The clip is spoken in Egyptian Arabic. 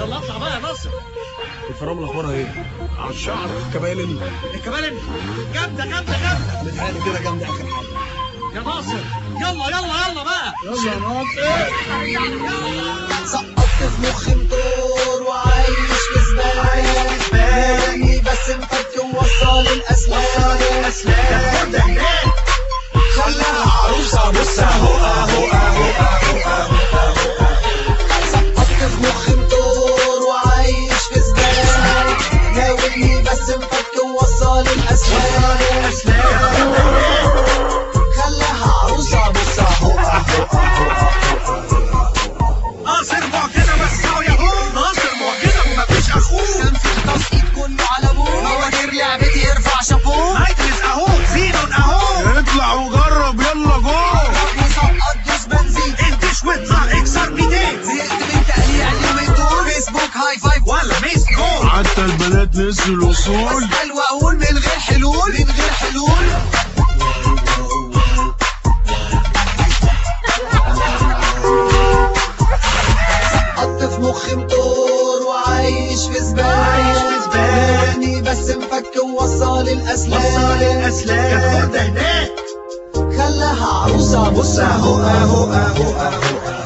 يلا اطلع بقى يا ناصر الفرامل اخبارها ايه؟ على الشعر كبالن الكبالن جامده جامده جامده متهيألي كده جامده اخر حاجه يا ناصر يلا يلا يلا بقى يلا يا ناصر سقطت في مخي مدور وعايش في زبالة بالي بس مفك ووصل الأسلام خلاها عروسة بص اهو اهو اهو اهو اهو سقطت في مخي مدور وعايش في زبالة ناوي بس مفك ووصل الأسلام خلاها عروسة بص اهو اهو اهو ناصر معجزه بس اهو يا هو ناصر معجزه ومفيش اخوه كان في التصعيد كله على ابوه مواتير لعبتي يرفع شابوه هايدريس اهو زينون اهو اطلع وجرب يلا جو مسقط دوس بنزين انتش واطلع اكسر بايديك زهقت من تقليع اليوم الدور فيسبوك هاي فايف ولا ميس جول حتى البنات نسوا الوصول اسال واقول من غير حلول من غير حلول سقطت في مخي مطور وعايش في زبالة بالي بس مفك ووصل الاسلام كانت خردة هناك خلاها عروسة بص اهو اهو اهو اهو